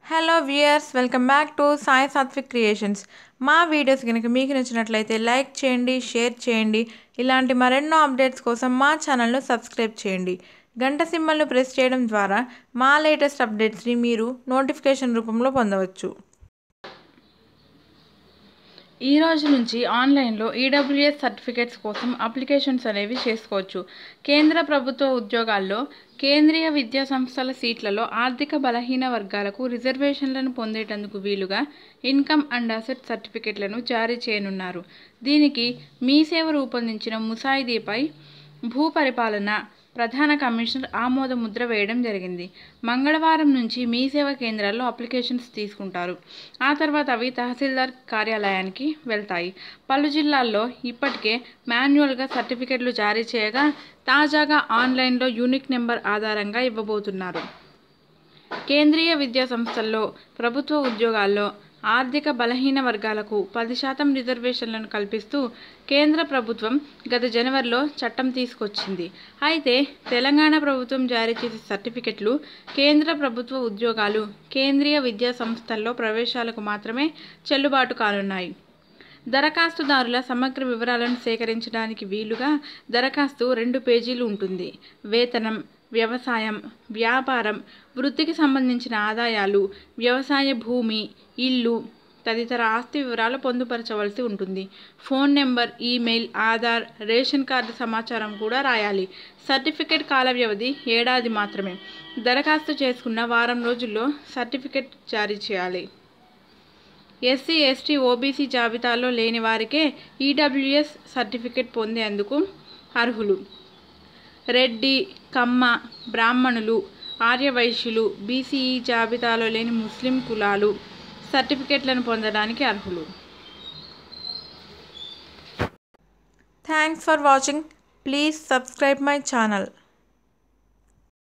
hello viewers welcome back to Sai Sathvik creations మా videos కనుక మీకు నచ్చినట్లయితే లైక్ చేయండి షేర్ చేయండి ఇలాంటి మరెన్నో అప్డేట్స్ కోసం మా ఛానల్ను సబ్స్క్రైబ్ చేయండి గంట సింబల్ను ప్రెస్ చేయడం ద్వారా మా లేటెస్ట్ అప్డేట్స్ని మీరు నోటిఫికేషన్ రూపంలో పొందవచ్చు ఈ రోజు నుంచి ఆన్లైన్లో ఈడబ్ల్యూఎస్ సర్టిఫికేట్స్ కోసం అప్లికేషన్స్ అనేవి చేసుకోవచ్చు కేంద్ర ప్రభుత్వ ఉద్యోగాల్లో కేంద్రీయ విద్యా సంస్థల సీట్లలో ఆర్థిక బలహీన వర్గాలకు రిజర్వేషన్లను పొందేటందుకు వీలుగా ఇన్కమ్ అండ్ అసెట్ సర్టిఫికెట్లను జారీ చేయనున్నారు దీనికి మీ సేవ రూపొందించిన ముసాయిదీపై భూపరిపాలన ప్రధాన కమిషనర్ ఆమోద ముద్ర వేయడం జరిగింది మంగళవారం నుంచి మీ సేవ కేంద్రాల్లో అప్లికేషన్స్ తీసుకుంటారు ఆ తర్వాత అవి తహసీల్దార్ కార్యాలయానికి వెళ్తాయి పలు జిల్లాల్లో ఇప్పటికే మాన్యువల్గా సర్టిఫికెట్లు జారీ చేయగా తాజాగా ఆన్లైన్లో యూనిక్ నెంబర్ ఆధారంగా ఇవ్వబోతున్నారు కేంద్రీయ విద్యా సంస్థల్లో ప్రభుత్వ ఉద్యోగాల్లో ఆర్థిక బలహీన వర్గాలకు పది శాతం రిజర్వేషన్లను కల్పిస్తూ కేంద్ర ప్రభుత్వం గత జనవరిలో చట్టం తీసుకొచ్చింది అయితే తెలంగాణ ప్రభుత్వం జారీ చేసే సర్టిఫికెట్లు కేంద్ర ప్రభుత్వ ఉద్యోగాలు కేంద్రీయ విద్యా సంస్థల్లో ప్రవేశాలకు మాత్రమే చెల్లుబాటు కానున్నాయి దరఖాస్తుదారుల సమగ్ర వివరాలను సేకరించడానికి వీలుగా దరఖాస్తు రెండు పేజీలు ఉంటుంది వేతనం వ్యవసాయం వ్యాపారం వృత్తికి సంబంధించిన ఆదాయాలు వ్యవసాయ భూమి ఇల్లు తదితర ఆస్తి వివరాలు పొందుపరచవలసి ఉంటుంది phone number email Aadhaar ration card సమాచారం కూడా రాయాలి సర్టిఫికేట్ కాల వ్యవధి ఏడాది మాత్రమే దరఖాస్తు చేసుకున్న వారం రోజుల్లో సర్టిఫికేట్ జారీ చేయాలి ఎస్సీ ఎస్టీ ఓబీసీ జాబితాలో లేని వారికే ఈడబ్ల్యూఎస్ సర్టిఫికేట్ పొందేందుకు అర్హులు రెడ్డి కమ్మ బ్రాహ్మణులు ఆర్యవైశ్యులు బీసీఈ జాబితాలో లేని ముస్లిం కులాలు సర్టిఫికెట్లను పొందడానికి అర్హులు thanks for watching please subscribe my channel